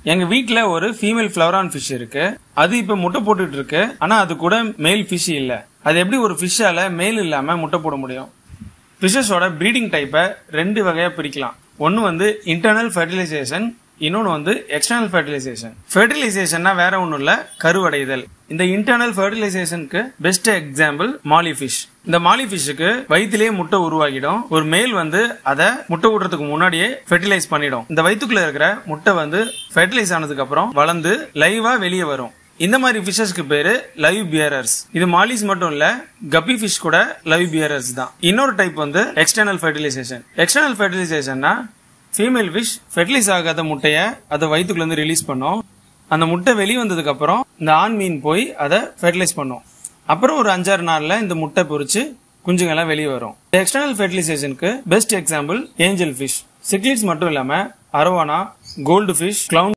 எங்க வீட்ல ஒரு ஃபீமேல் ஃபிளவரான் ஃபிஷ் இருக்கு அது இப்ப முட்டை போட்டுட்டு இருக்கு ஆனா அது கூட மேல் ஃபிஷ் இல்ல அது எப்படி ஒரு ஃபிஷ்ஷால மேல் இல்லாம முட்டை போட முடியும் ஃபிஷஸோட ப்ரீடிங் டைப்பை ரெண்டு வகையா பிரிக்கலாம் ஒன்னு வந்து இன்டர்னல் ஃபெர்டிலைசேஷன் இன்னொன்னு வந்து எக்ஸ்டர்னல் ஃபெர்டிலைசேஷன் ஃபெர்டிலைசேஷன்னா வேற ஒன்றும் இல்ல கருவடைதல் இந்த இன்டர்னல் ஃபெர்டிலைசேஷனுக்கு பெஸ்ட் எக்ஸாம்பிள் மாலி ஃபிஷ் இந்த மாலி ஃபிஷ்ஷுக்கு வயிற்றிலேயே முட்டை உருவாகிடும் ஒரு மேல் வந்து அதை முட்டை விடுறதுக்கு முன்னாடியே ஃபெர்டிலைஸ் பண்ணிடும் இந்த வயிற்றுக்குள்ள இருக்கிற முட்டை வந்து ஃபெர்டிலைஸ் ஆனதுக்கு அப்புறம் வளர்ந்து லைவா வெளியே வரும் இந்த மாதிரி ஃபிஷஸ்க்கு பேரு லைவ் பியரர்ஸ் இது மாலிஸ் மட்டும் இல்ல கப்பி ஃபிஷ் கூட லைவ் பியரர்ஸ் தான் இன்னொரு டைப் வந்து எக்ஸ்டர்னல் ஃபெர்டிலைசேஷன் எக்ஸ்டர்னல் ஃபெர்டிலைசேஷன்னா ஃபீமேல் ஃபிஷ் ஃபெர்டிலைஸ் ஆகாத முட்டைய அதை வயிற்றுக்குள்ள இருந்து ரிலீஸ் பண்ணும் அந்த முட்டை வெளியே வந்ததுக்கு அப்புறம் இந்த ஆண் மீன் போய் அதை ஃபெர்டிலைஸ் பண்ணும் அப்புறம் ஒரு அஞ்சாறு நாள்ல இந்த முட்டை பொரிச்சு குஞ்சுங்கெல்லாம் வெளியே வரும் எக்ஸ்டர்னல் ஃபெர்டிலைசேஷனுக்கு best example angel fish cichlids மட்டும் இல்லாம அரவானா கோல்டு ஃபிஷ் கிளவுன்